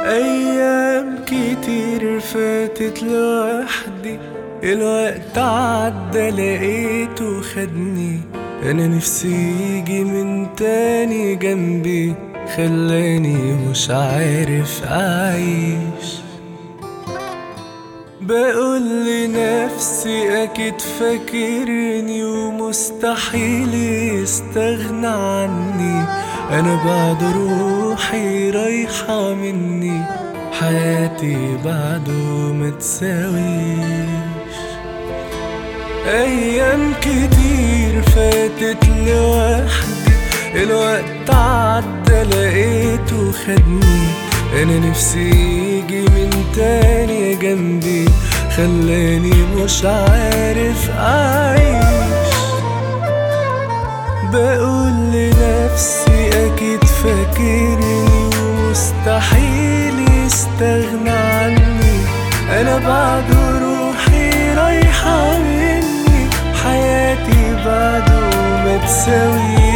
أيام كتير فاتت لوحدي الوقت عدى لقيته خدني أنا نفسي يجي من تاني جنبي خلاني مش عارف أعيش بقول لنفسي أكيد فاكرني ومستحيل يستغنى عني أنا بعد روحي رايحة مني حياتي بعده متساويش أيام كتير فاتت لوحدي الوقت عدى لقيته خدني أنا نفسي يجي من تاني جنبي خلاني مش عارف أعيش بقول لنفسي أكيد فاكرني ومستحيل يستغنى عني أنا بعد روحي رايحة مني حياتي بعده متساويش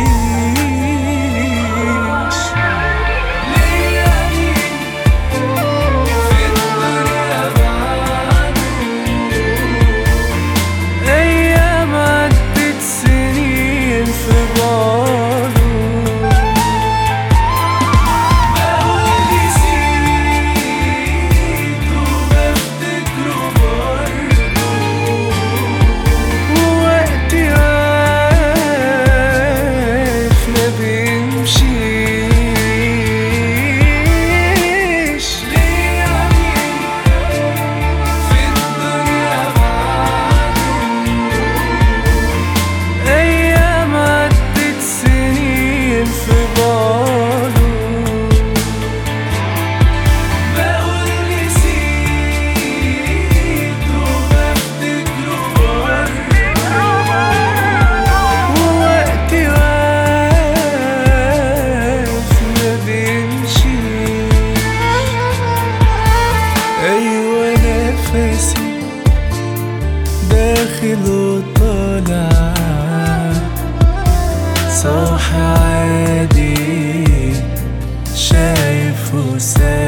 ليا مين في الدنيا بعده أيام عدت سنين في بعده بقول نسيته بفتكره برضه ووقتي عارف ما بيمشيش ليا مين في الدنيا بعده أيام عدت سنين في بعده بقول نسيته بفتكره برضه ووقتي واقف ما بيمشيش أيوة نفسي داخل وطالع صاحي عادي شايف وسامع